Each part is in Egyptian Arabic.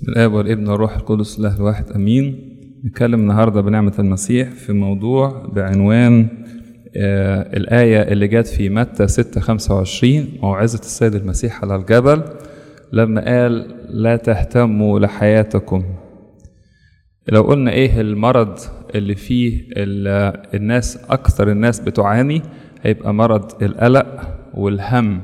بسم الآب والابن والروح القدس الله الواحد أمين نتكلم النهاردة بنعمة المسيح في موضوع بعنوان آه الآية اللي جت في متى 6 25 موعظة السيد المسيح على الجبل لما قال لا تهتموا لحياتكم لو قلنا ايه المرض اللي فيه الناس اكثر الناس بتعاني هيبقى مرض القلق والهم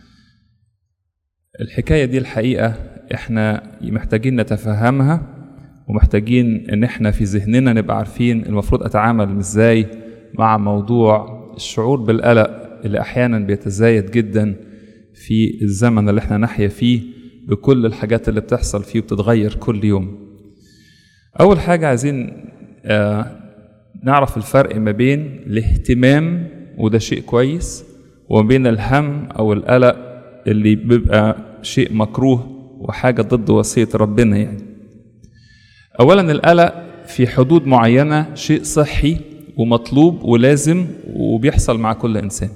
الحكايه دي الحقيقه احنا محتاجين نتفهمها ومحتاجين ان احنا في ذهننا نبقى عارفين المفروض اتعامل ازاي مع موضوع الشعور بالقلق اللي احيانا بيتزايد جدا في الزمن اللي احنا نحيا فيه بكل الحاجات اللي بتحصل فيه وبتتغير كل يوم اول حاجه عايزين آه نعرف الفرق ما بين الاهتمام وده شيء كويس وما بين الهم او القلق اللي بيبقى شيء مكروه وحاجه ضد وصيه ربنا يعني اولا القلق في حدود معينه شيء صحي ومطلوب ولازم وبيحصل مع كل انسان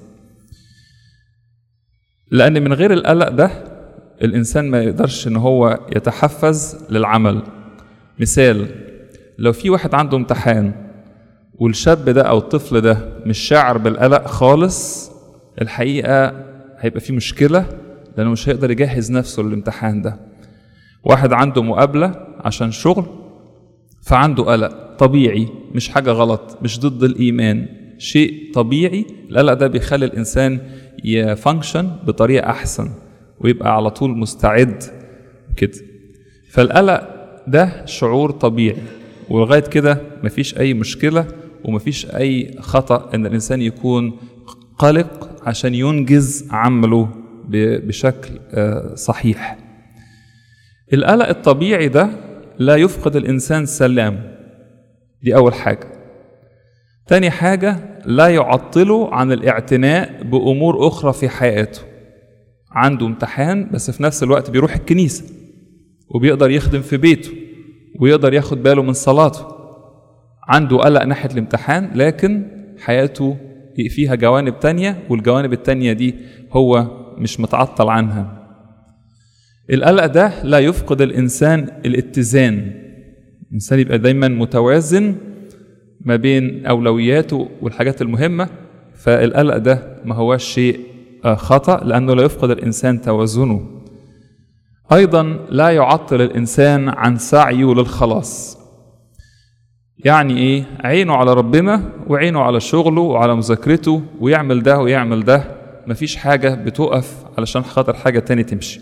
لان من غير القلق ده الانسان ما يقدرش ان هو يتحفز للعمل مثال لو في واحد عنده امتحان والشاب ده او الطفل ده مش شاعر بالقلق خالص الحقيقه هيبقى في مشكله لانه مش هيقدر يجهز نفسه للامتحان ده واحد عنده مقابله عشان شغل فعنده قلق طبيعي مش حاجه غلط مش ضد الايمان شيء طبيعي القلق ده بيخلي الانسان يفانكشن بطريقه احسن ويبقى على طول مستعد كده فالقلق ده شعور طبيعي ولغايه كده مفيش اي مشكله ومفيش اي خطا ان الانسان يكون قلق عشان ينجز عمله بشكل صحيح القلق الطبيعي ده لا يفقد الانسان سلام دي اول حاجه تاني حاجه لا يعطله عن الاعتناء بامور اخرى في حياته عنده امتحان بس في نفس الوقت بيروح الكنيسه وبيقدر يخدم في بيته ويقدر ياخد باله من صلاته عنده قلق ناحية الامتحان لكن حياته فيها جوانب تانية والجوانب التانية دي هو مش متعطل عنها القلق ده لا يفقد الإنسان الاتزان الإنسان يبقى دايما متوازن ما بين أولوياته والحاجات المهمة فالقلق ده ما هوش شيء خطأ لأنه لا يفقد الإنسان توازنه ايضا لا يعطل الانسان عن سعيه للخلاص يعني ايه عينه على ربنا وعينه على شغله وعلى مذاكرته ويعمل ده ويعمل ده مفيش حاجه بتقف علشان خاطر حاجه تاني تمشي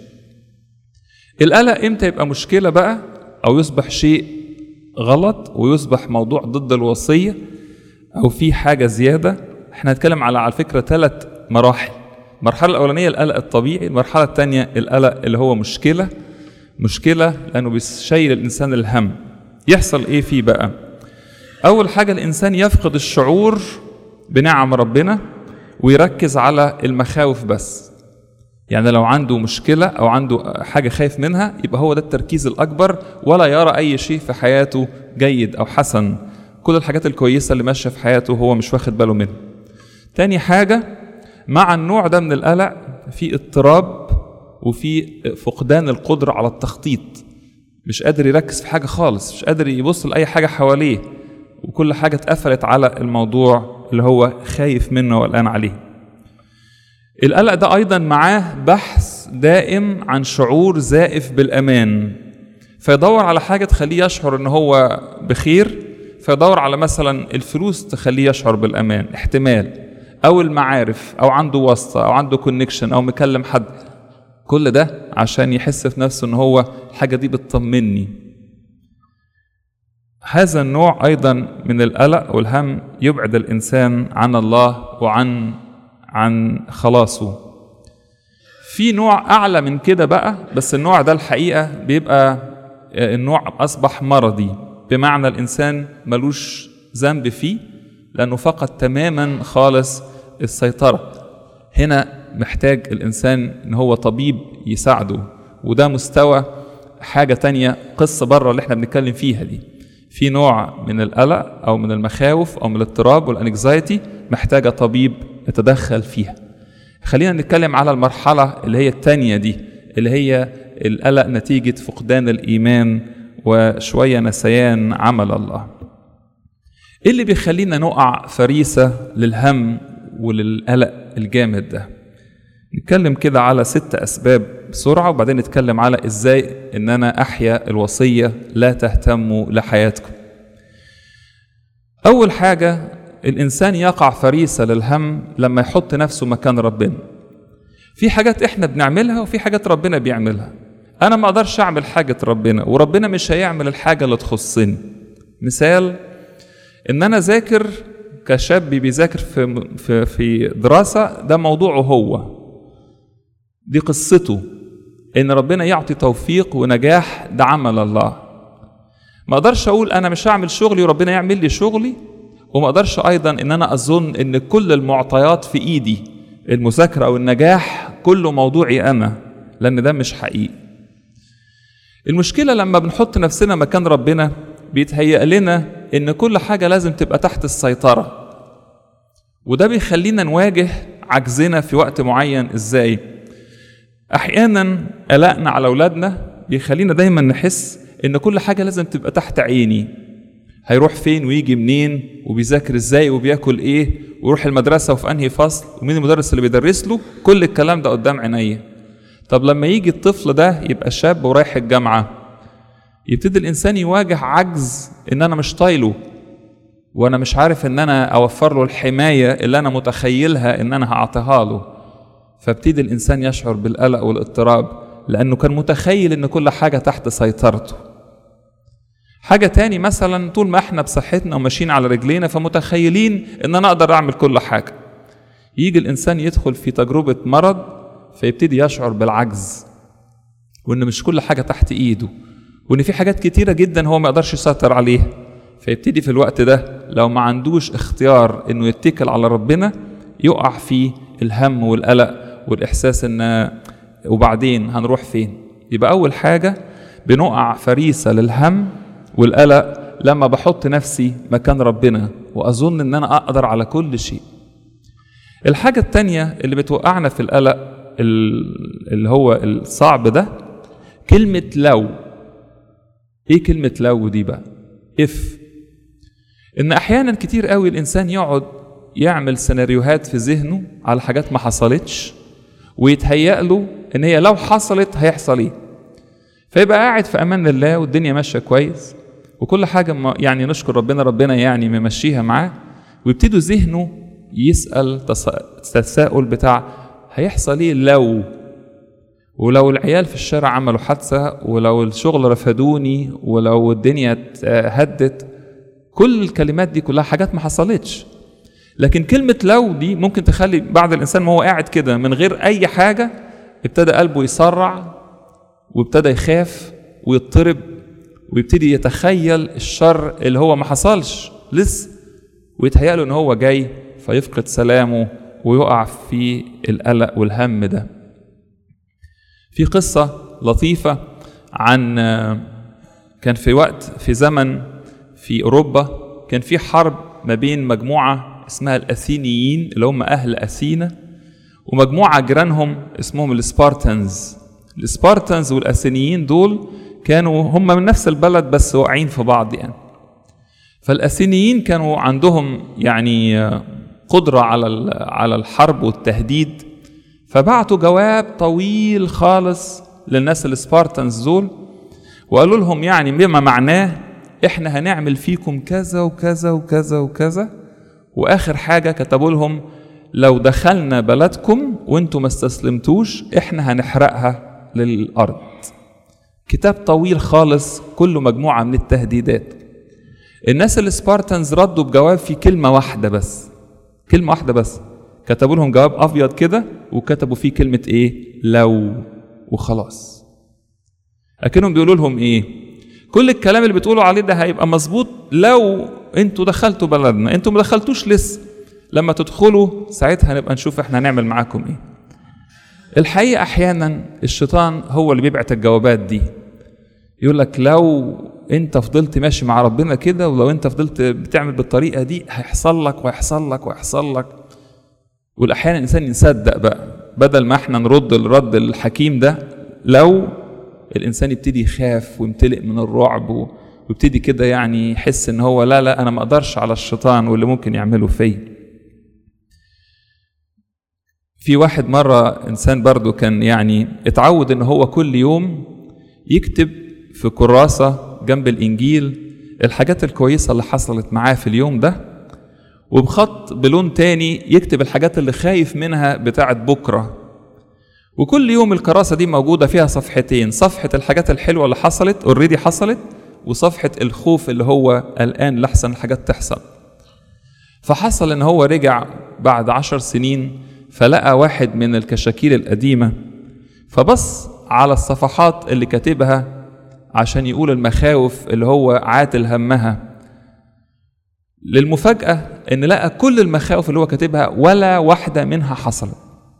القلق امتى يبقى مشكله بقى او يصبح شيء غلط ويصبح موضوع ضد الوصيه او في حاجه زياده احنا هنتكلم على على فكره ثلاث مراحل المرحلة الأولانية القلق الطبيعي، المرحلة الثانية القلق اللي هو مشكلة مشكلة لأنه بيشيل الإنسان الهم. يحصل إيه فيه بقى؟ أول حاجة الإنسان يفقد الشعور بنعم ربنا ويركز على المخاوف بس. يعني لو عنده مشكلة أو عنده حاجة خايف منها يبقى هو ده التركيز الأكبر ولا يرى أي شيء في حياته جيد أو حسن. كل الحاجات الكويسة اللي ماشية في حياته هو مش واخد باله منها. تاني حاجة مع النوع ده من القلق في اضطراب وفي فقدان القدرة على التخطيط مش قادر يركز في حاجة خالص مش قادر يبص لأي حاجة حواليه وكل حاجة اتقفلت على الموضوع اللي هو خايف منه والآن عليه القلق ده أيضا معاه بحث دائم عن شعور زائف بالأمان فيدور على حاجة تخليه يشعر إن هو بخير فيدور على مثلا الفلوس تخليه يشعر بالأمان احتمال او المعارف او عنده واسطه او عنده كونكشن او مكلم حد كل ده عشان يحس في نفسه ان هو الحاجه دي بتطمني هذا النوع ايضا من القلق والهم يبعد الانسان عن الله وعن عن خلاصه في نوع اعلى من كده بقى بس النوع ده الحقيقه بيبقى النوع اصبح مرضي بمعنى الانسان ملوش ذنب فيه لانه فقد تماما خالص السيطرة هنا محتاج الإنسان إن هو طبيب يساعده وده مستوى حاجة تانية قصة بره اللي احنا بنتكلم فيها دي في نوع من القلق أو من المخاوف أو من الاضطراب والانكزايتي محتاجة طبيب يتدخل فيها خلينا نتكلم على المرحلة اللي هي التانية دي اللي هي القلق نتيجة فقدان الإيمان وشوية نسيان عمل الله ايه اللي بيخلينا نقع فريسة للهم وللقلق الجامد ده نتكلم كده على ست أسباب بسرعة وبعدين نتكلم على إزاي إن أنا أحيا الوصية لا تهتموا لحياتكم أول حاجة الإنسان يقع فريسة للهم لما يحط نفسه مكان ربنا في حاجات إحنا بنعملها وفي حاجات ربنا بيعملها أنا ما أقدرش أعمل حاجة ربنا وربنا مش هيعمل الحاجة اللي تخصني مثال إن أنا ذاكر كشاب بيذاكر في في في دراسة ده موضوعه هو دي قصته ان ربنا يعطي توفيق ونجاح ده عمل الله ما اقدرش اقول انا مش هعمل شغلي وربنا يعمل لي شغلي وما اقدرش ايضا ان انا اظن ان كل المعطيات في ايدي المذاكره او النجاح كله موضوعي انا لان ده مش حقيقي المشكله لما بنحط نفسنا مكان ربنا بيتهيأ لنا ان كل حاجه لازم تبقى تحت السيطره وده بيخلينا نواجه عجزنا في وقت معين ازاي احيانا قلقنا على اولادنا بيخلينا دايما نحس ان كل حاجه لازم تبقى تحت عيني هيروح فين ويجي منين وبيذاكر ازاي وبياكل ايه ويروح المدرسه وفي انهي فصل ومين المدرس اللي بيدرس له كل الكلام ده قدام عينيا طب لما يجي الطفل ده يبقى شاب ورايح الجامعه يبتدي الانسان يواجه عجز ان انا مش طايله وانا مش عارف ان انا اوفر له الحمايه اللي انا متخيلها ان انا هعطيها له فابتدي الانسان يشعر بالقلق والاضطراب لانه كان متخيل ان كل حاجه تحت سيطرته حاجه تاني مثلا طول ما احنا بصحتنا وماشيين على رجلينا فمتخيلين ان انا اقدر اعمل كل حاجه يجي الانسان يدخل في تجربه مرض فيبتدي يشعر بالعجز وان مش كل حاجه تحت ايده وان في حاجات كتيره جدا هو ما يقدرش يسيطر عليها فيبتدي في الوقت ده لو ما عندوش اختيار انه يتكل على ربنا يقع في الهم والقلق والاحساس ان وبعدين هنروح فين يبقى اول حاجه بنقع فريسه للهم والقلق لما بحط نفسي مكان ربنا واظن ان انا اقدر على كل شيء الحاجه التانيه اللي بتوقعنا في القلق اللي هو الصعب ده كلمه لو ايه كلمه لو دي بقى اف ان احيانا كتير قوي الانسان يقعد يعمل سيناريوهات في ذهنه على حاجات ما حصلتش ويتهيأ له ان هي لو حصلت هيحصل ايه فيبقى قاعد في امان الله والدنيا ماشيه كويس وكل حاجه يعني نشكر ربنا ربنا يعني ممشيها معاه ويبتدوا ذهنه يسال تساؤل بتاع هيحصل ايه لو ولو العيال في الشارع عملوا حادثه ولو الشغل رفدوني ولو الدنيا هدت كل الكلمات دي كلها حاجات ما حصلتش لكن كلمة لو دي ممكن تخلي بعض الإنسان وهو قاعد كده من غير أي حاجة ابتدى قلبه يسرع وابتدى يخاف ويضطرب ويبتدي يتخيل الشر اللي هو ما حصلش لسه ويتهيأ له إن هو جاي فيفقد سلامه ويقع في القلق والهم ده. في قصة لطيفة عن كان في وقت في زمن في أوروبا كان في حرب ما بين مجموعة اسمها الأثينيين اللي هم أهل أثينا ومجموعة جيرانهم اسمهم السبارتنز السبارتنز والأثينيين دول كانوا هم من نفس البلد بس واقعين في بعض يعني فالأثينيين كانوا عندهم يعني قدرة على على الحرب والتهديد فبعتوا جواب طويل خالص للناس السبارتنز دول وقالوا لهم يعني بما معناه احنا هنعمل فيكم كذا وكذا وكذا وكذا واخر حاجه كتبوا لهم لو دخلنا بلدكم وانتم ما استسلمتوش احنا هنحرقها للارض كتاب طويل خالص كله مجموعه من التهديدات الناس السبارتنز ردوا بجواب في كلمه واحده بس كلمه واحده بس كتبوا لهم جواب ابيض كده وكتبوا فيه كلمه ايه لو وخلاص اكنهم بيقولوا لهم ايه كل الكلام اللي بتقولوا عليه ده هيبقى مظبوط لو انتوا دخلتوا بلدنا انتوا ما دخلتوش لسه لما تدخلوا ساعتها نبقى نشوف احنا هنعمل معاكم ايه الحقيقه احيانا الشيطان هو اللي بيبعت الجوابات دي يقول لك لو انت فضلت ماشي مع ربنا كده ولو انت فضلت بتعمل بالطريقه دي هيحصل لك ويحصل لك ويحصل لك والاحيانا الانسان يصدق بقى بدل ما احنا نرد الرد الحكيم ده لو الانسان يبتدي يخاف ويمتلئ من الرعب ويبتدي كده يعني يحس ان هو لا لا انا ما اقدرش على الشيطان واللي ممكن يعمله فيا في واحد مرة إنسان برضو كان يعني اتعود إن هو كل يوم يكتب في كراسة جنب الإنجيل الحاجات الكويسة اللي حصلت معاه في اليوم ده وبخط بلون تاني يكتب الحاجات اللي خايف منها بتاعت بكرة وكل يوم الكراسة دي موجودة فيها صفحتين صفحة الحاجات الحلوة اللي حصلت اوريدي حصلت وصفحة الخوف اللي هو الآن لحسن الحاجات تحصل فحصل ان هو رجع بعد عشر سنين فلقى واحد من الكشاكيل القديمة فبص على الصفحات اللي كاتبها عشان يقول المخاوف اللي هو عاتل همها للمفاجأة إن لقى كل المخاوف اللي هو كاتبها ولا واحدة منها حصلت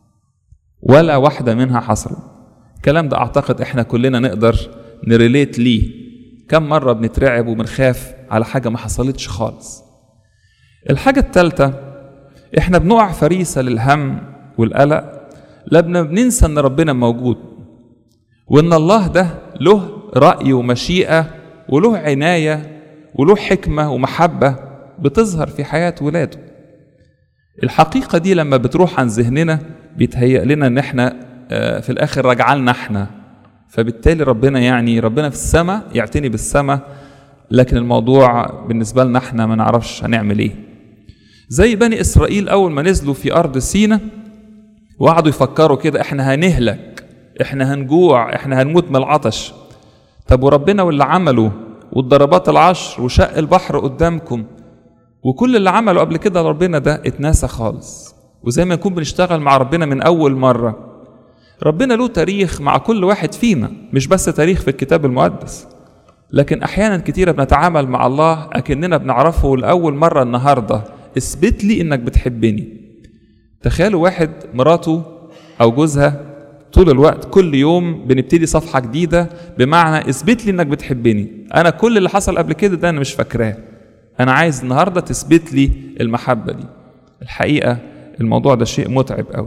ولا واحدة منها حصلت الكلام ده أعتقد إحنا كلنا نقدر نريليت ليه كم مرة بنترعب وبنخاف على حاجة ما حصلتش خالص الحاجة الثالثة إحنا بنقع فريسة للهم والقلق لما بننسى إن ربنا موجود وإن الله ده له رأي ومشيئة وله عناية وله حكمة ومحبة بتظهر في حياة ولاده الحقيقة دي لما بتروح عن ذهننا بيتهيأ لنا ان احنا في الاخر راجعه لنا احنا فبالتالي ربنا يعني ربنا في السماء يعتني بالسماء لكن الموضوع بالنسبة لنا احنا ما نعرفش هنعمل ايه زي بني اسرائيل اول ما نزلوا في ارض سينا وقعدوا يفكروا كده احنا هنهلك احنا هنجوع احنا هنموت من العطش طب وربنا واللي عمله والضربات العشر وشق البحر قدامكم وكل اللي عمله قبل كده ربنا ده اتنسى خالص وزي ما نكون بنشتغل مع ربنا من أول مرة ربنا له تاريخ مع كل واحد فينا مش بس تاريخ في الكتاب المقدس لكن أحيانا كتيرة بنتعامل مع الله أكننا بنعرفه لأول مرة النهاردة اثبت لي إنك بتحبني تخيلوا واحد مراته أو جوزها طول الوقت كل يوم بنبتدي صفحة جديدة بمعنى اثبت لي إنك بتحبني أنا كل اللي حصل قبل كده ده أنا مش فاكراه أنا عايز النهاردة تثبت لي المحبة دي الحقيقة الموضوع ده شيء متعب قوي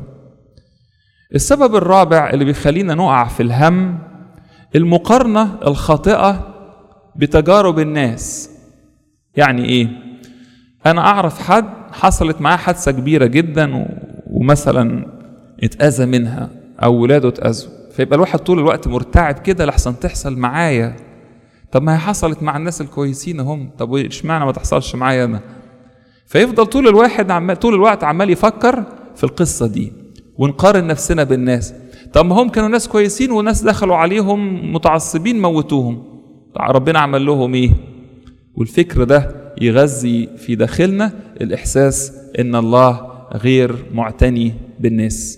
السبب الرابع اللي بيخلينا نقع في الهم المقارنة الخاطئة بتجارب الناس يعني ايه انا اعرف حد حصلت معاه حادثة كبيرة جدا ومثلا اتأذى منها او ولاده اتأذوا فيبقى الواحد طول الوقت مرتعب كده لحسن تحصل معايا طب ما هي حصلت مع الناس الكويسين هم طب اشمعنى ما تحصلش معايا انا فيفضل طول الواحد عمال طول الوقت عمال يفكر في القصة دي ونقارن نفسنا بالناس طب ما هم كانوا ناس كويسين وناس دخلوا عليهم متعصبين موتوهم ربنا عمل لهم ايه والفكر ده يغذي في داخلنا الإحساس إن الله غير معتني بالناس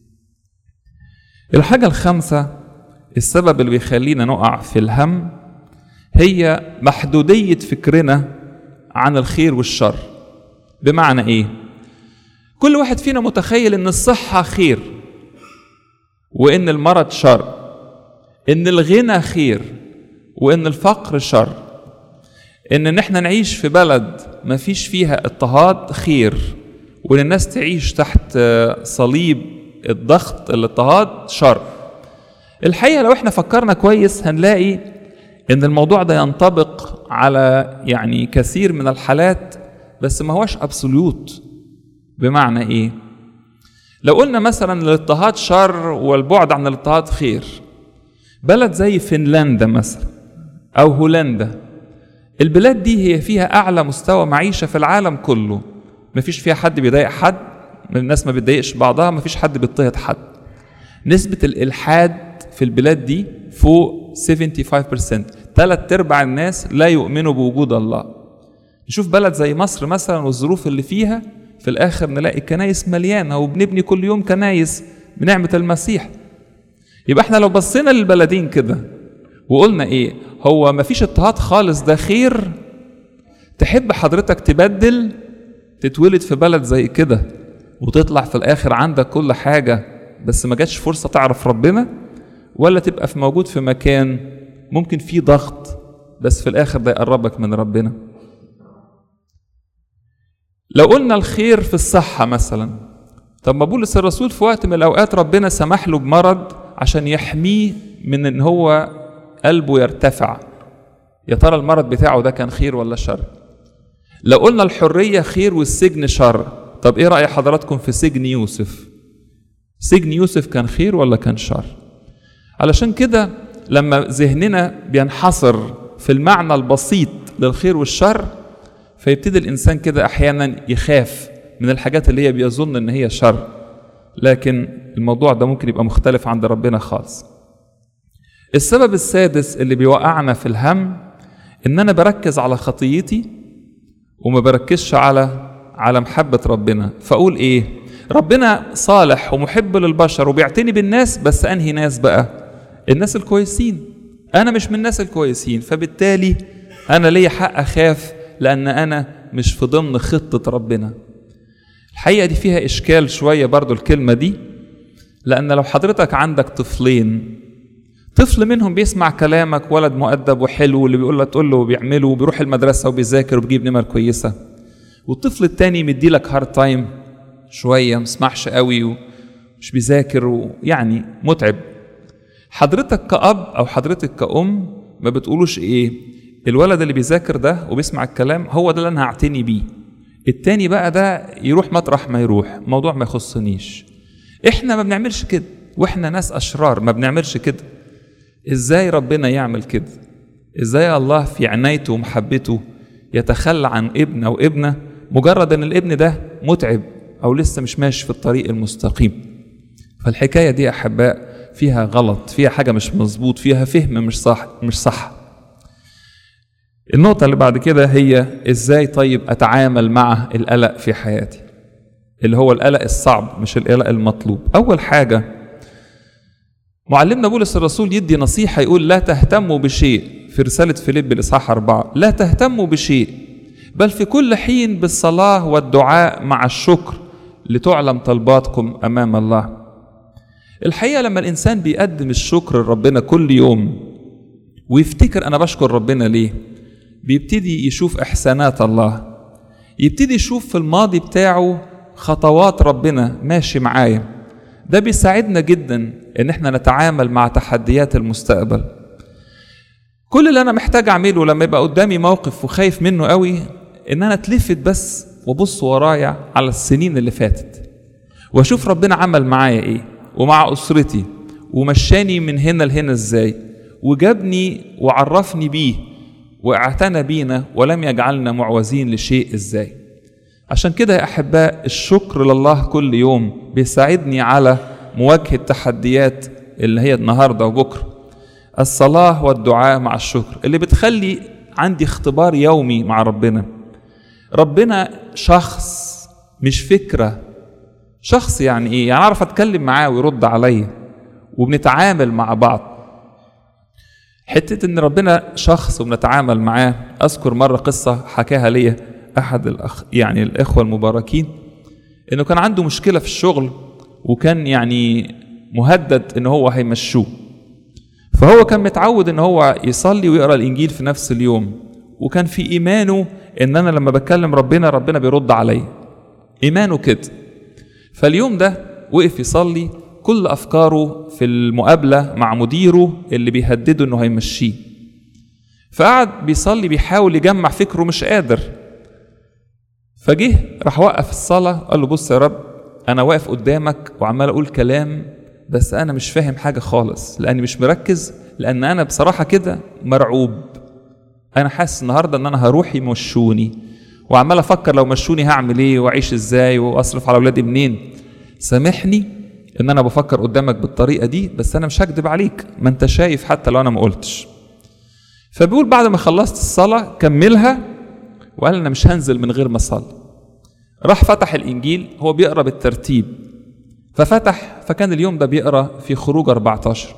الحاجة الخامسة السبب اللي بيخلينا نقع في الهم هي محدودية فكرنا عن الخير والشر بمعنى ايه كل واحد فينا متخيل ان الصحة خير وان المرض شر ان الغنى خير وان الفقر شر ان ان احنا نعيش في بلد ما فيش فيها اضطهاد خير وان الناس تعيش تحت صليب الضغط الاضطهاد شر الحقيقة لو احنا فكرنا كويس هنلاقي ان الموضوع ده ينطبق على يعني كثير من الحالات بس ما هوش ابسوليوت بمعنى ايه لو قلنا مثلا الاضطهاد شر والبعد عن الاضطهاد خير بلد زي فنلندا مثلا او هولندا البلاد دي هي فيها اعلى مستوى معيشه في العالم كله مفيش فيها حد بيضايق حد من الناس ما بتضايقش بعضها مفيش حد بيضطهد حد نسبه الالحاد في البلاد دي فوق 75% ثلاث ارباع الناس لا يؤمنوا بوجود الله نشوف بلد زي مصر مثلا والظروف اللي فيها في الاخر نلاقي كنايس مليانه وبنبني كل يوم كنايس بنعمه المسيح يبقى احنا لو بصينا للبلدين كده وقلنا ايه هو مفيش اضطهاد خالص ده خير تحب حضرتك تبدل تتولد في بلد زي كده وتطلع في الاخر عندك كل حاجه بس ما جاتش فرصه تعرف ربنا ولا تبقى في موجود في مكان ممكن فيه ضغط بس في الاخر ده يقربك من ربنا لو قلنا الخير في الصحه مثلا طب ما بولس الرسول في وقت من الاوقات ربنا سمح له بمرض عشان يحميه من ان هو قلبه يرتفع يا ترى المرض بتاعه ده كان خير ولا شر لو قلنا الحرية خير والسجن شر طب ايه رأي حضراتكم في سجن يوسف سجن يوسف كان خير ولا كان شر علشان كده لما ذهننا بينحصر في المعنى البسيط للخير والشر فيبتدي الإنسان كده أحيانا يخاف من الحاجات اللي هي بيظن إن هي شر لكن الموضوع ده ممكن يبقى مختلف عند ربنا خالص السبب السادس اللي بيوقعنا في الهم ان انا بركز على خطيتي وما بركزش على على محبة ربنا فاقول ايه ربنا صالح ومحب للبشر وبيعتني بالناس بس انهي ناس بقى الناس الكويسين انا مش من الناس الكويسين فبالتالي انا ليا حق اخاف لان انا مش في ضمن خطة ربنا الحقيقة دي فيها اشكال شوية برضو الكلمة دي لان لو حضرتك عندك طفلين طفل منهم بيسمع كلامك ولد مؤدب وحلو واللي بيقول لك تقول له وبيعمله وبيروح المدرسة وبيذاكر وبيجيب نمر كويسة والطفل التاني مدي لك هارد تايم شوية مسمعش قوي ومش بيذاكر ويعني متعب حضرتك كأب أو حضرتك كأم ما بتقولوش إيه الولد اللي بيذاكر ده وبيسمع الكلام هو ده اللي أنا هعتني بيه التاني بقى ده يروح مطرح ما يروح موضوع ما يخصنيش احنا ما بنعملش كده واحنا ناس اشرار ما بنعملش كده ازاي ربنا يعمل كده ازاي الله في عنايته ومحبته يتخلى عن ابن او ابنه مجرد ان الابن ده متعب او لسه مش ماشي في الطريق المستقيم فالحكايه دي احباء فيها غلط فيها حاجه مش مظبوط فيها فهم مش صح مش صح النقطة اللي بعد كده هي ازاي طيب اتعامل مع القلق في حياتي اللي هو القلق الصعب مش القلق المطلوب اول حاجة معلمنا بولس الرسول يدي نصيحة يقول لا تهتموا بشيء في رسالة فيليب الإصحاح أربعة لا تهتموا بشيء بل في كل حين بالصلاة والدعاء مع الشكر لتعلم طلباتكم أمام الله الحقيقة لما الإنسان بيقدم الشكر لربنا كل يوم ويفتكر أنا بشكر ربنا ليه بيبتدي يشوف إحسانات الله يبتدي يشوف في الماضي بتاعه خطوات ربنا ماشي معايا ده بيساعدنا جدا ان احنا نتعامل مع تحديات المستقبل كل اللي انا محتاج اعمله لما يبقى قدامي موقف وخايف منه قوي ان انا اتلفت بس وابص ورايا على السنين اللي فاتت واشوف ربنا عمل معايا ايه ومع اسرتي ومشاني من هنا لهنا ازاي وجابني وعرفني بيه واعتنى بينا ولم يجعلنا معوزين لشيء ازاي عشان كده يا احباء الشكر لله كل يوم بيساعدني على مواجهه التحديات اللي هي النهارده وبكره الصلاه والدعاء مع الشكر اللي بتخلي عندي اختبار يومي مع ربنا ربنا شخص مش فكره شخص يعني ايه يعني اعرف اتكلم معاه ويرد عليا وبنتعامل مع بعض حته ان ربنا شخص وبنتعامل معاه اذكر مره قصه حكاها ليا احد الاخ يعني الاخوه المباركين انه كان عنده مشكله في الشغل وكان يعني مهدد ان هو هيمشوه فهو كان متعود ان هو يصلي ويقرا الانجيل في نفس اليوم وكان في ايمانه ان انا لما بكلم ربنا ربنا بيرد عليا ايمانه كده فاليوم ده وقف يصلي كل افكاره في المقابله مع مديره اللي بيهدده انه هيمشيه فقعد بيصلي بيحاول يجمع فكره مش قادر فجه راح وقف الصلاة قال له بص يا رب أنا واقف قدامك وعمال أقول كلام بس أنا مش فاهم حاجة خالص لأني مش مركز لأن أنا بصراحة كده مرعوب أنا حاسس النهاردة إن أنا هروح يمشوني وعمال أفكر لو مشوني هعمل إيه وأعيش إزاي وأصرف على أولادي منين سامحني إن أنا بفكر قدامك بالطريقة دي بس أنا مش هكدب عليك ما أنت شايف حتى لو أنا ما قلتش فبيقول بعد ما خلصت الصلاة كملها وقال انا مش هنزل من غير ما اصلي راح فتح الانجيل هو بيقرا بالترتيب ففتح فكان اليوم ده بيقرا في خروج 14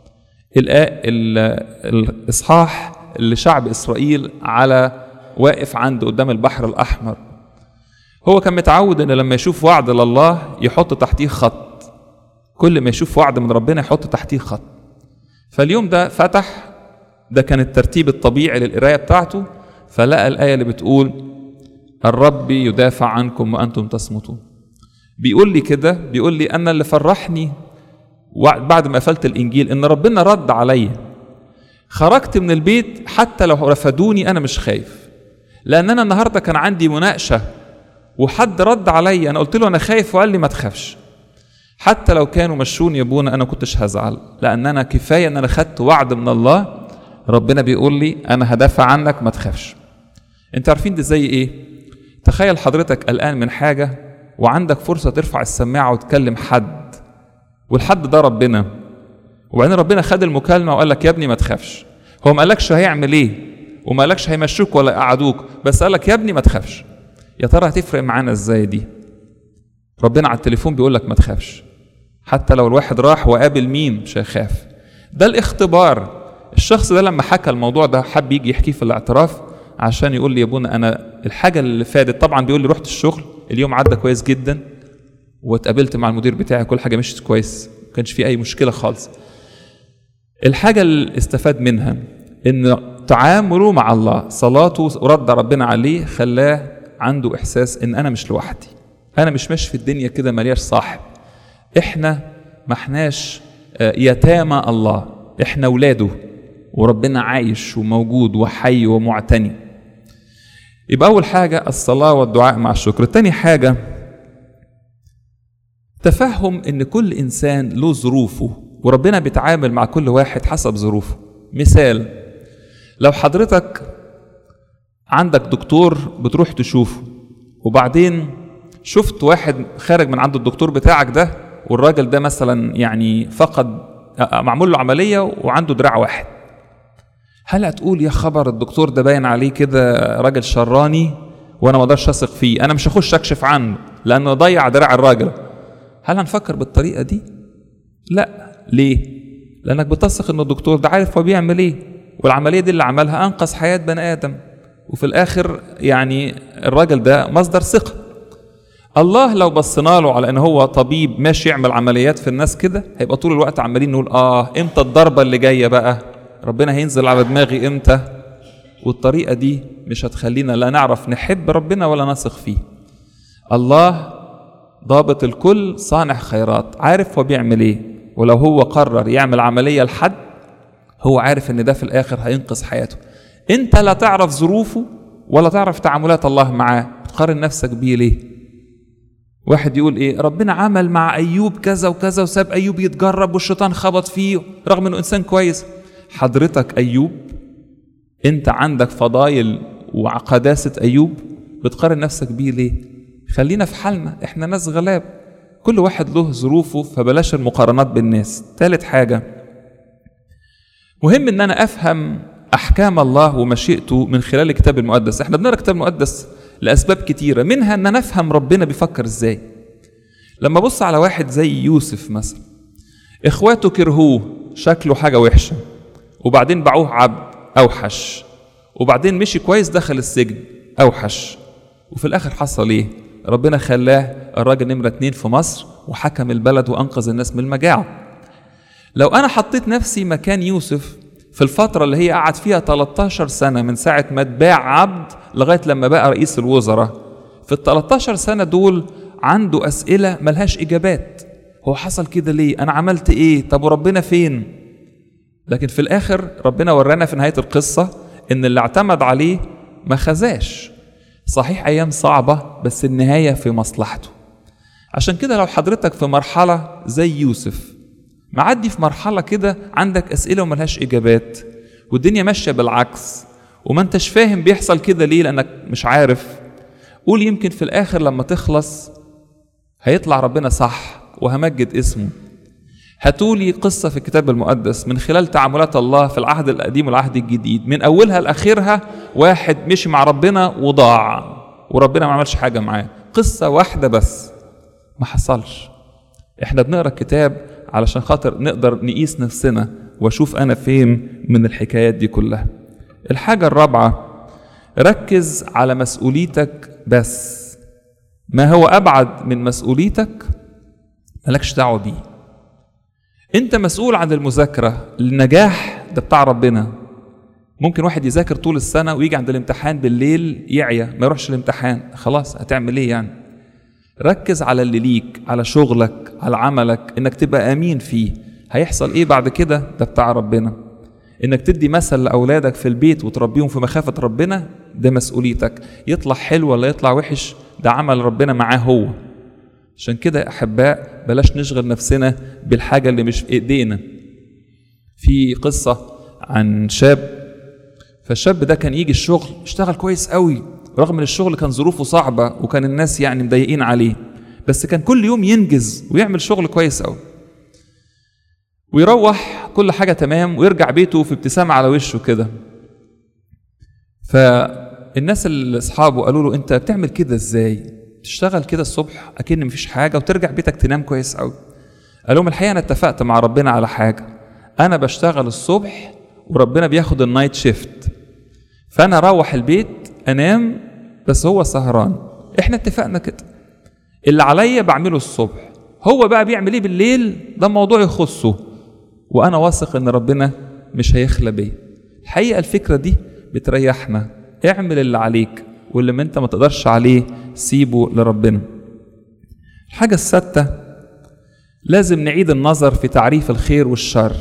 الاصحاح اللي شعب اسرائيل على واقف عنده قدام البحر الاحمر هو كان متعود ان لما يشوف وعد لله يحط تحتيه خط كل ما يشوف وعد من ربنا يحط تحتيه خط فاليوم ده فتح ده كان الترتيب الطبيعي للقرايه بتاعته فلقى الآية اللي بتقول الرب يدافع عنكم وأنتم تصمتون بيقول لي كده بيقول لي أنا اللي فرحني وبعد ما قفلت الانجيل ان ربنا رد عليا خرجت من البيت حتى لو رفضوني انا مش خايف لان انا النهارده كان عندي مناقشه وحد رد عليا انا قلت له انا خايف وقال لي ما تخافش حتى لو كانوا مشوني يا ابونا انا كنتش هزعل لان انا كفايه ان انا خدت وعد من الله ربنا بيقول لي انا هدافع عنك ما تخافش انت عارفين دي زي ايه تخيل حضرتك قلقان من حاجه وعندك فرصه ترفع السماعه وتكلم حد والحد ده ربنا وبعدين ربنا خد المكالمه وقال لك يا ابني ما تخافش هو ما قالكش هيعمل ايه وما قالكش هيمشوك ولا يقعدوك بس قال لك يا ابني ما تخافش يا ترى هتفرق معانا ازاي دي ربنا على التليفون بيقول لك ما تخافش حتى لو الواحد راح وقابل مين مش هيخاف ده الاختبار الشخص ده لما حكى الموضوع ده حب يجي يحكيه في الاعتراف عشان يقول لي يا ابونا انا الحاجه اللي فاتت طبعا بيقول لي رحت الشغل اليوم عدى كويس جدا واتقابلت مع المدير بتاعي كل حاجه مشيت كويس ما كانش في اي مشكله خالص الحاجه اللي استفاد منها ان تعامله مع الله صلاته ورد ربنا عليه خلاه عنده احساس ان انا مش لوحدي انا مش ماشي في الدنيا كده ملياش صاحب احنا ما احناش يتامى الله احنا ولاده وربنا عايش وموجود وحي ومعتني يبقى اول حاجه الصلاه والدعاء مع الشكر تاني حاجه تفهم ان كل انسان له ظروفه وربنا بيتعامل مع كل واحد حسب ظروفه مثال لو حضرتك عندك دكتور بتروح تشوفه وبعدين شفت واحد خارج من عند الدكتور بتاعك ده والراجل ده مثلا يعني فقد معمول له عمليه وعنده دراع واحد هل هتقول يا خبر الدكتور ده باين عليه كده راجل شراني وانا ما اقدرش اثق فيه انا مش هخش اكشف عنه لانه ضيع دراع الراجل هل هنفكر بالطريقه دي لا ليه لانك بتثق ان الدكتور ده عارف هو بيعمل ايه والعمليه دي اللي عملها انقذ حياه بني ادم وفي الاخر يعني الراجل ده مصدر ثقه الله لو بصينا له على ان هو طبيب ماشي يعمل عمليات في الناس كده هيبقى طول الوقت عمالين نقول اه امتى الضربه اللي جايه بقى ربنا هينزل على دماغي امتى والطريقه دي مش هتخلينا لا نعرف نحب ربنا ولا نثق فيه الله ضابط الكل صانع خيرات عارف هو بيعمل ايه ولو هو قرر يعمل عمليه لحد هو عارف ان ده في الاخر هينقذ حياته انت لا تعرف ظروفه ولا تعرف تعاملات الله معاه تقارن نفسك بيه ليه واحد يقول ايه ربنا عمل مع ايوب كذا وكذا وساب ايوب يتجرب والشيطان خبط فيه رغم انه انسان كويس حضرتك ايوب انت عندك فضايل وقداسه ايوب بتقارن نفسك بيه ليه خلينا في حالنا احنا ناس غلاب كل واحد له ظروفه فبلاش المقارنات بالناس ثالث حاجه مهم ان انا افهم احكام الله ومشيئته من خلال الكتاب المقدس احنا بنقرا الكتاب المقدس لاسباب كتيره منها ان انا افهم ربنا بيفكر ازاي لما ابص على واحد زي يوسف مثلا اخواته كرهوه شكله حاجه وحشه وبعدين باعوه عبد اوحش وبعدين مشي كويس دخل السجن اوحش وفي الاخر حصل ايه ربنا خلاه الراجل نمره اتنين في مصر وحكم البلد وانقذ الناس من المجاعه لو انا حطيت نفسي مكان يوسف في الفترة اللي هي قعد فيها 13 سنة من ساعة ما اتباع عبد لغاية لما بقى رئيس الوزراء في ال 13 سنة دول عنده أسئلة ملهاش إجابات هو حصل كده ليه أنا عملت إيه طب وربنا فين لكن في الآخر ربنا ورانا في نهاية القصة إن اللي اعتمد عليه ما خزاش صحيح أيام صعبة بس النهاية في مصلحته عشان كده لو حضرتك في مرحلة زي يوسف معدي في مرحلة كده عندك أسئلة وملهاش إجابات والدنيا ماشية بالعكس وما انتش فاهم بيحصل كده ليه لأنك مش عارف قول يمكن في الآخر لما تخلص هيطلع ربنا صح وهمجد اسمه هاتولي قصة في الكتاب المقدس من خلال تعاملات الله في العهد القديم والعهد الجديد من أولها لآخرها واحد مشي مع ربنا وضاع وربنا ما عملش حاجة معاه قصة واحدة بس ما حصلش احنا بنقرا الكتاب علشان خاطر نقدر نقيس نفسنا واشوف انا فين من الحكايات دي كلها الحاجة الرابعة ركز على مسؤوليتك بس ما هو أبعد من مسؤوليتك مالكش دعوة بيه أنت مسؤول عن المذاكرة النجاح ده بتاع ربنا ممكن واحد يذاكر طول السنة ويجي عند الامتحان بالليل يعيا ما يروحش الامتحان خلاص هتعمل ايه يعني ركز على اللي ليك على شغلك على عملك انك تبقى امين فيه هيحصل ايه بعد كده ده بتاع ربنا انك تدي مثل لاولادك في البيت وتربيهم في مخافه ربنا ده مسؤوليتك يطلع حلو ولا يطلع وحش ده عمل ربنا معاه هو عشان كده يا احباء بلاش نشغل نفسنا بالحاجه اللي مش في ايدينا في قصه عن شاب فالشاب ده كان يجي الشغل يشتغل كويس قوي رغم ان الشغل كان ظروفه صعبه وكان الناس يعني مضايقين عليه بس كان كل يوم ينجز ويعمل شغل كويس قوي ويروح كل حاجة تمام ويرجع بيته في ابتسامة على وشه كده فالناس اللي اصحابه قالوا له انت بتعمل كده ازاي تشتغل كده الصبح اكن مفيش حاجة وترجع بيتك تنام كويس قوي قال لهم الحقيقة انا اتفقت مع ربنا على حاجة انا بشتغل الصبح وربنا بياخد النايت شيفت فانا اروح البيت انام بس هو سهران احنا اتفقنا كده اللي عليا بعمله الصبح هو بقى بيعمل ايه بالليل ده موضوع يخصه وانا واثق ان ربنا مش هيخلى بيا الحقيقه الفكره دي بتريحنا اعمل اللي عليك واللي ما انت ما تقدرش عليه سيبه لربنا الحاجه السادسه لازم نعيد النظر في تعريف الخير والشر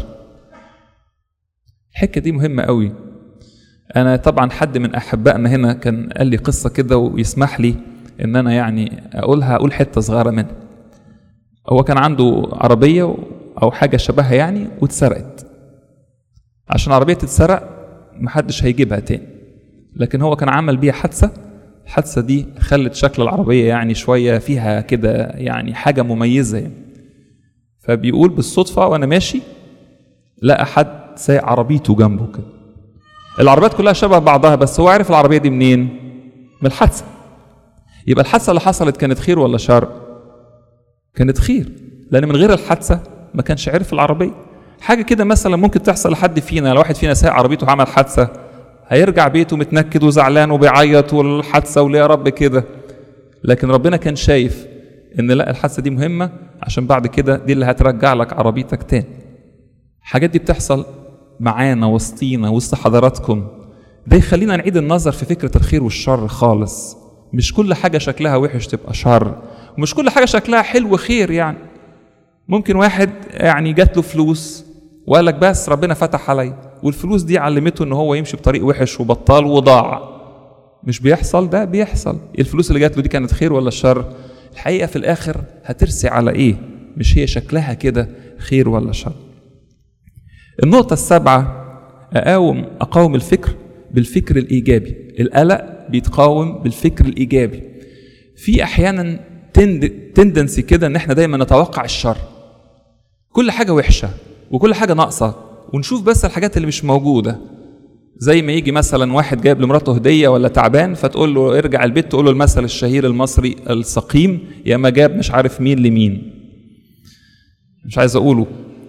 الحكه دي مهمه قوي انا طبعا حد من احبائنا هنا كان قال لي قصه كده ويسمح لي ان انا يعني اقولها اقول حته صغيره منها هو كان عنده عربيه او حاجه شبهها يعني واتسرقت عشان العربيه تتسرق محدش هيجيبها تاني لكن هو كان عمل بيها حادثه الحادثه دي خلت شكل العربيه يعني شويه فيها كده يعني حاجه مميزه يعني فبيقول بالصدفه وانا ماشي لقى حد سايق عربيته جنبه كده العربيات كلها شبه بعضها بس هو عرف العربيه دي منين من الحادثه يبقى الحادثه اللي حصلت كانت خير ولا شر كانت خير لان من غير الحادثه ما كانش عرف العربيه حاجه كده مثلا ممكن تحصل لحد فينا لو واحد فينا سايق عربيته وعمل حادثه هيرجع بيته متنكد وزعلان وبيعيط والحادثه وليه يا رب كده لكن ربنا كان شايف ان لا الحادثه دي مهمه عشان بعد كده دي اللي هترجع لك عربيتك تاني الحاجات دي بتحصل معانا وسطينا وسط حضراتكم ده يخلينا نعيد النظر في فكره الخير والشر خالص مش كل حاجه شكلها وحش تبقى شر ومش كل حاجه شكلها حلو خير يعني ممكن واحد يعني جات له فلوس وقال لك بس ربنا فتح علي والفلوس دي علمته ان هو يمشي بطريق وحش وبطال وضاع مش بيحصل ده بيحصل الفلوس اللي جات له دي كانت خير ولا شر الحقيقه في الاخر هترسي على ايه مش هي شكلها كده خير ولا شر النقطه السابعه اقاوم اقاوم الفكر بالفكر الايجابي القلق بيتقاوم بالفكر الايجابي في احيانا تندنسي كده ان احنا دايما نتوقع الشر كل حاجه وحشه وكل حاجه ناقصه ونشوف بس الحاجات اللي مش موجوده زي ما يجي مثلا واحد جايب لمراته هديه ولا تعبان فتقول له ارجع البيت تقول له المثل الشهير المصري السقيم يا ما جاب مش عارف مين لمين مش عايز اقوله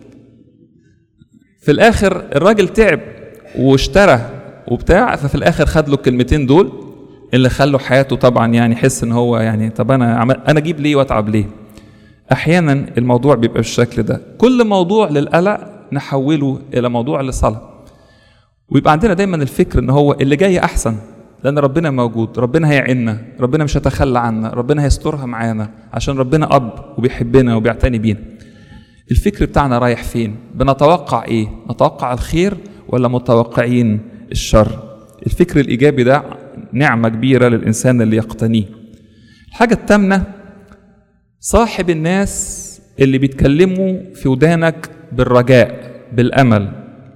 في الاخر الراجل تعب واشترى وبتاع ففي الاخر خد له الكلمتين دول اللي خلوا حياته طبعا يعني يحس ان هو يعني طب انا عمل انا اجيب ليه واتعب ليه احيانا الموضوع بيبقى بالشكل ده كل موضوع للقلق نحوله الى موضوع للصلاه ويبقى عندنا دايما الفكر ان هو اللي جاي احسن لان ربنا موجود ربنا هيعيننا ربنا مش هيتخلى عنا ربنا هيسترها معانا عشان ربنا اب وبيحبنا وبيعتني بينا الفكر بتاعنا رايح فين بنتوقع ايه نتوقع الخير ولا متوقعين الشر الفكر الايجابي ده نعمه كبيره للانسان اللي يقتنيه الحاجه الثامنه صاحب الناس اللي بيتكلموا في ودانك بالرجاء بالامل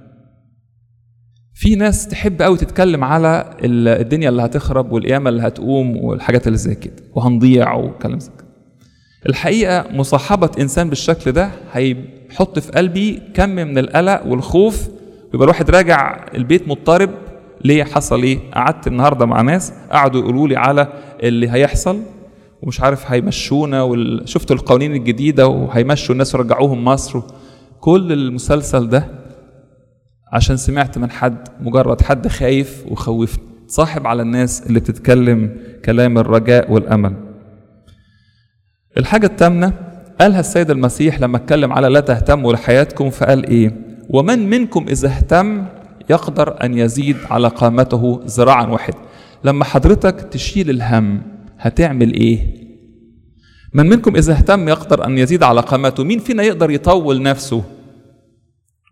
في ناس تحب قوي تتكلم على الدنيا اللي هتخرب والقيامه اللي هتقوم والحاجات اللي زي كده وهنضيع وكلام زي كده الحقيقه مصاحبه انسان بالشكل ده هيحط في قلبي كم من القلق والخوف ويبقى الواحد راجع البيت مضطرب ليه حصل ايه قعدت النهارده مع ناس قعدوا يقولوا لي على اللي هيحصل ومش عارف هيمشونا وشفتوا القوانين الجديده وهيمشوا الناس ويرجعوهم مصر كل المسلسل ده عشان سمعت من حد مجرد حد خايف وخوفني صاحب على الناس اللي بتتكلم كلام الرجاء والامل الحاجه الثامنه قالها السيد المسيح لما اتكلم على لا تهتموا لحياتكم فقال ايه ومن منكم اذا اهتم يقدر ان يزيد على قامته ذراعا واحد لما حضرتك تشيل الهم هتعمل ايه من منكم اذا اهتم يقدر ان يزيد على قامته مين فينا يقدر يطول نفسه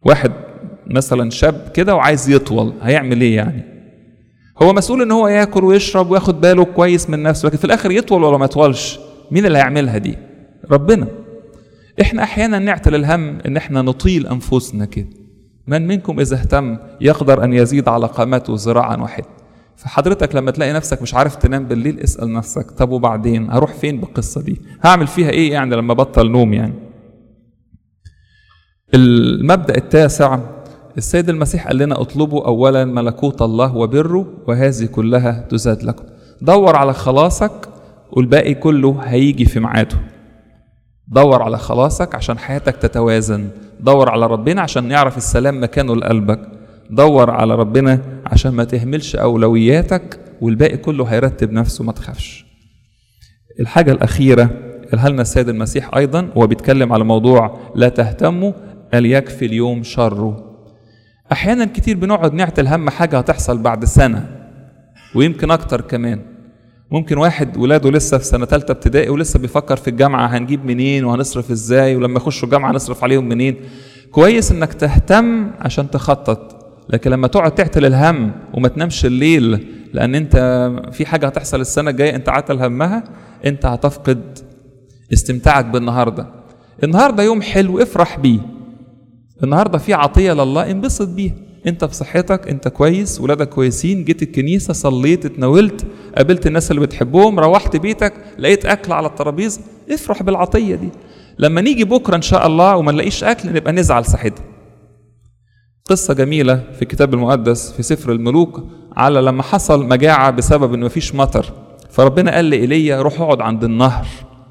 واحد مثلا شاب كده وعايز يطول هيعمل ايه يعني هو مسؤول ان هو ياكل ويشرب وياخد باله كويس من نفسه لكن في الاخر يطول ولا ما يطولش مين اللي هيعملها دي ربنا احنا احيانا نعتل الهم ان احنا نطيل انفسنا كده من منكم اذا اهتم يقدر ان يزيد على قامته ذراعا واحد فحضرتك لما تلاقي نفسك مش عارف تنام بالليل اسال نفسك طب وبعدين هروح فين بالقصه دي هعمل فيها ايه يعني لما بطل نوم يعني المبدا التاسع السيد المسيح قال لنا اطلبوا اولا ملكوت الله وبره وهذه كلها تزاد لكم دور على خلاصك والباقي كله هيجي في ميعاده دور على خلاصك عشان حياتك تتوازن دور على ربنا عشان يعرف السلام مكانه لقلبك دور على ربنا عشان ما تهملش اولوياتك والباقي كله هيرتب نفسه ما تخافش الحاجه الاخيره قالها لنا السيد المسيح ايضا هو بيتكلم على موضوع لا تهتموا قال يكفي اليوم شره احيانا كتير بنقعد نعتل هم حاجه هتحصل بعد سنه ويمكن اكتر كمان ممكن واحد ولاده لسه في سنه ثالثه ابتدائي ولسه بيفكر في الجامعه هنجيب منين وهنصرف ازاي ولما يخشوا الجامعه هنصرف عليهم منين كويس انك تهتم عشان تخطط لكن لما تقعد تعتل الهم وما تنامش الليل لان انت في حاجه هتحصل السنه الجايه انت عاتل همها انت هتفقد استمتاعك بالنهارده النهارده يوم حلو افرح بيه النهارده في عطيه لله انبسط بيها انت بصحتك انت كويس ولادك كويسين جيت الكنيسه صليت اتناولت قابلت الناس اللي بتحبهم روحت بيتك لقيت اكل على الترابيزه افرح بالعطيه دي لما نيجي بكره ان شاء الله وما نلاقيش اكل نبقى نزعل ساعتها قصه جميله في الكتاب المقدس في سفر الملوك على لما حصل مجاعه بسبب ان مفيش مطر فربنا قال لايليا روح اقعد عند النهر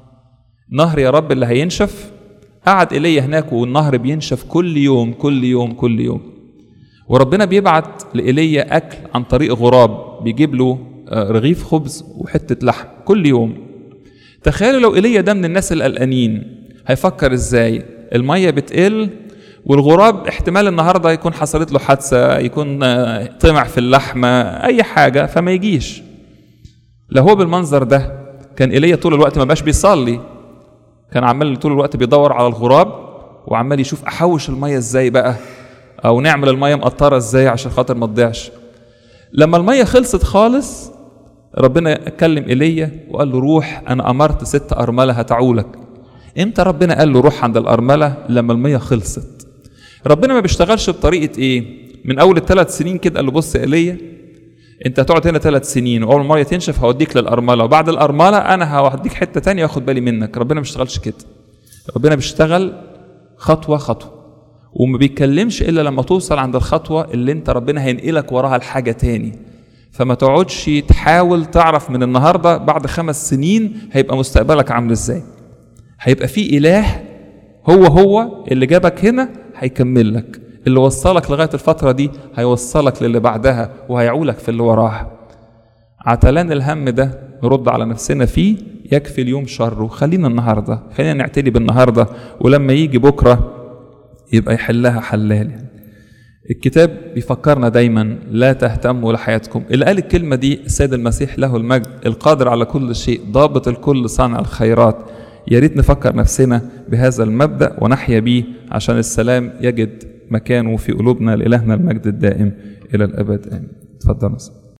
نهر يا رب اللي هينشف قعد ايليا هناك والنهر بينشف كل يوم كل يوم كل يوم وربنا بيبعت لإيليا أكل عن طريق غراب بيجيب له رغيف خبز وحتة لحم كل يوم تخيلوا لو إيليا ده من الناس القلقانين هيفكر إزاي المية بتقل والغراب احتمال النهاردة يكون حصلت له حادثة يكون طمع في اللحمة أي حاجة فما يجيش لو هو بالمنظر ده كان إيليا طول الوقت ما بقاش بيصلي كان عمال طول الوقت بيدور على الغراب وعمال يشوف أحوش المية إزاي بقى او نعمل الميه مقطره ازاي عشان خاطر ما تضيعش لما الميه خلصت خالص ربنا كلم ايليا وقال له روح انا امرت ست ارمله هتعولك امتى ربنا قال له روح عند الارمله لما الميه خلصت ربنا ما بيشتغلش بطريقه ايه من اول الثلاث سنين كده قال له بص يا ايليا انت هتقعد هنا ثلاث سنين واول ما الميه تنشف هوديك للارمله وبعد الارمله انا هوديك حته تانية واخد بالي منك ربنا ما بيشتغلش كده ربنا بيشتغل خطوه خطوه وما بيتكلمش الا لما توصل عند الخطوه اللي انت ربنا هينقلك وراها لحاجه تاني فما تقعدش تحاول تعرف من النهارده بعد خمس سنين هيبقى مستقبلك عامل ازاي هيبقى في اله هو هو اللي جابك هنا هيكمل لك اللي وصلك لغايه الفتره دي هيوصلك للي بعدها وهيعولك في اللي وراها عتلان الهم ده نرد على نفسنا فيه يكفي اليوم شره خلينا النهارده خلينا نعتني بالنهارده ولما يجي بكره يبقى يحلها حلال يعني. الكتاب بيفكرنا دايما لا تهتموا لحياتكم اللي قال الكلمة دي السيد المسيح له المجد القادر على كل شيء ضابط الكل صانع الخيرات يا ريت نفكر نفسنا بهذا المبدأ ونحيا بيه عشان السلام يجد مكانه في قلوبنا لإلهنا المجد الدائم إلى الأبد آمين تفضل